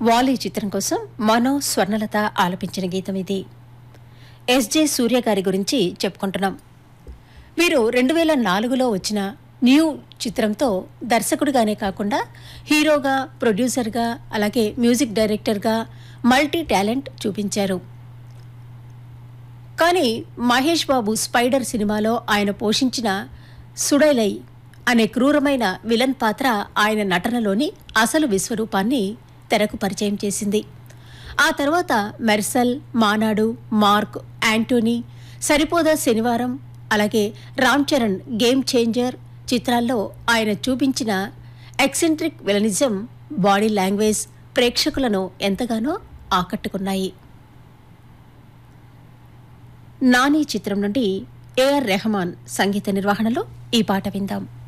వాలీ చిత్రం కోసం మనో స్వర్ణలత ఆలపించిన గీతం ఇది ఎస్జే సూర్య గారి గురించి చెప్పుకుంటున్నాం వీరు రెండు వేల నాలుగులో వచ్చిన న్యూ చిత్రంతో దర్శకుడిగానే కాకుండా హీరోగా ప్రొడ్యూసర్గా అలాగే మ్యూజిక్ డైరెక్టర్గా మల్టీ టాలెంట్ చూపించారు కానీ మహేష్ బాబు స్పైడర్ సినిమాలో ఆయన పోషించిన సుడైలై అనే క్రూరమైన విలన్ పాత్ర ఆయన నటనలోని అసలు విశ్వరూపాన్ని తెరకు పరిచయం చేసింది ఆ తర్వాత మెర్సల్ మానాడు మార్క్ యాంటోనీ సరిపోదా శనివారం అలాగే రామ్ చరణ్ గేమ్ చేంజర్ చిత్రాల్లో ఆయన చూపించిన ఎక్సెంట్రిక్ విలనిజం బాడీ లాంగ్వేజ్ ప్రేక్షకులను ఎంతగానో ఆకట్టుకున్నాయి నాని చిత్రం నుండి ఏఆర్ రెహమాన్ సంగీత నిర్వహణలో ఈ పాట విందాం